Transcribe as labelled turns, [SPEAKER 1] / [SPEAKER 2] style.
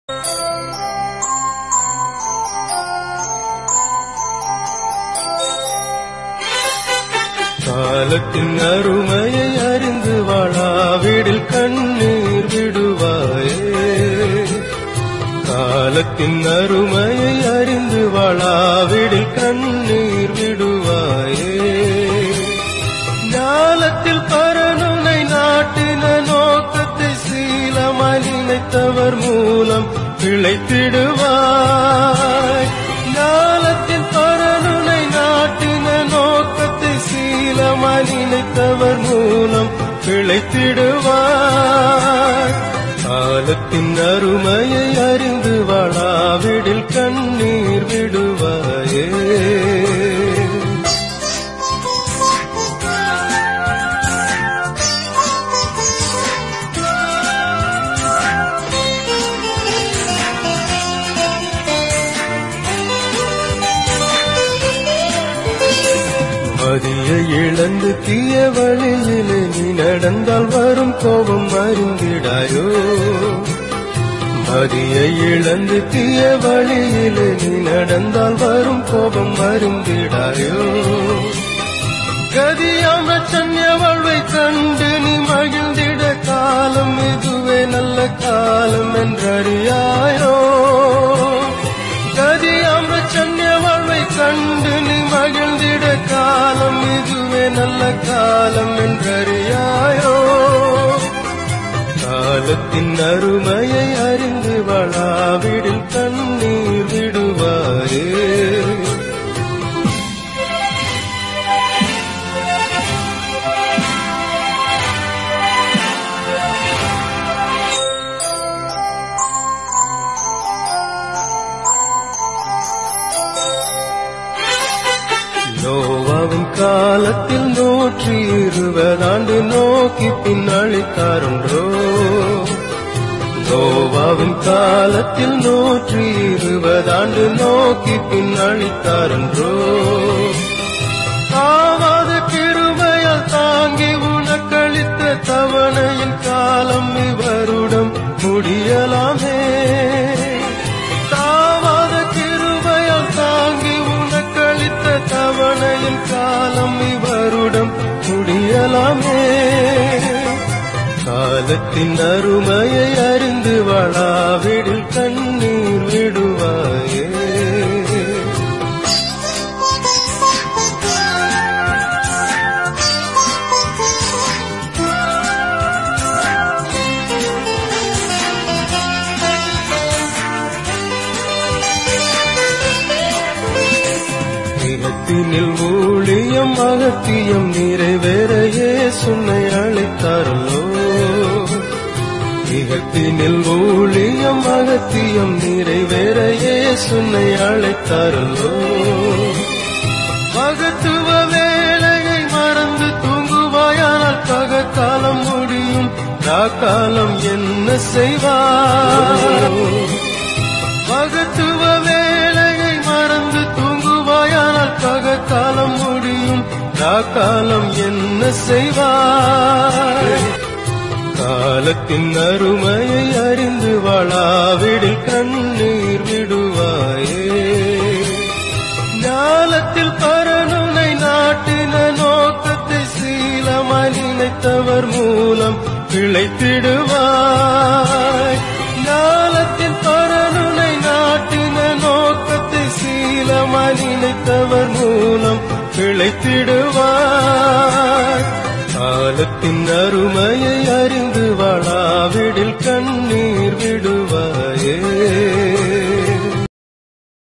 [SPEAKER 1] காலத்தின் அருமையை அறிந்து வாழாவிடில் கண்ணீர் விடுவாயே காலத்தின் அருமையை அறிந்து வாழாவிடில் கண்ணீர் விடுவாயே ஞாலத்தில் பரனுனை நாட்டின நோக்கத்தை சீலமாய் நினைத்தவர் மூலம் பிழைத்திடுவாய் ஞாலத்தின் பரனுனை நாட்டின நோக்கத்தை சீலமாய் நினைத்தவர் மூலம் பிழைத்திடுவாய் காலத்தின் அருமையை அறிந்து வாழாவிடில் கண்ணீர் விடுவாயே மதிய இழந்து தீய வழியிலே நீ நடந்தால் வரும் கோபம் அறிந்திடாயோ மதிய இழந்து தீய வழியிலே நீ நடந்தால் வரும் கோபம் அறிந்திடாயோ கதியாம் ரச்சன்ய வாழ்வை கண்டு நீ மகிழ்ந்திட காலம் இதுவே நல்ல காலம் என்றறியாயோ கதியாம் ரச்சன்ய வாழ்வை கண்டு நீ மகிழ்ந்திட காலம் இதுவே நல்ல காலம் என்றறியாயோ காலத்தின் அருமையை அறிந்து வாழாவிடில் கண்ணீர் விடுவாரே நோவாவின் காலத்தில் நூற்றி இருபதாண்டு நோக்கி பின் அழித்தாரொன்றோ நோவாவின் காலத்தில் நூற்றி இருபதாண்டு நோக்கி பின் அழித்தாரொன்றோ ஆவாத கிருபையால் தாங்கி உனக்களித்த தவணையின் காலம் இவருடம் முடியலாமே தாவாத கிருபையால் தாங்கி உனக்களித்த தவணையின் காலம் இவருடம் முடியலாமே காலத்தின் அருமையை அறிந்து வாழாவிடில் கண்ணீர் விடுவாயே நிலத்தினில் ஊழியம் அகத்தியம் நிறைவேறையே சுன்னை அழைத்தாரல்லோ நிகத்தினில் ஊழியம் அகத்தியம் நிறைவேறையே சுன்னை அழைத்தாரல்லோ மகத்துவ வேலையை மறந்து தூங்குவாயானால் பகக்காலம் முடியும் காலம் என்ன செய்வார் மகத்துவ வேலையை மறந்து தூங்குவாயானால் பகக்காலம் முடியும் காலம் என்ன செய்வாய் காலத்தின் அருமையை அறிந்து வாழாவிடில் கண்ணீர் விடுவாயே ஞாலத்தில் பரனுனை நாட்டின நோக்கத்தை சீலமாய் நினைத்தவர் மூலம் பிழைத்திடுவாய் ஞாலத்தின் பரனுனை நாட்டின நோக்கத்தை சீலமாய் நினைத்தவர் மூலம் பிழைத்திடுவாய் காலத்தின் அருமையை அறிந்து வாழாவிடில் கண்ணீர் விடு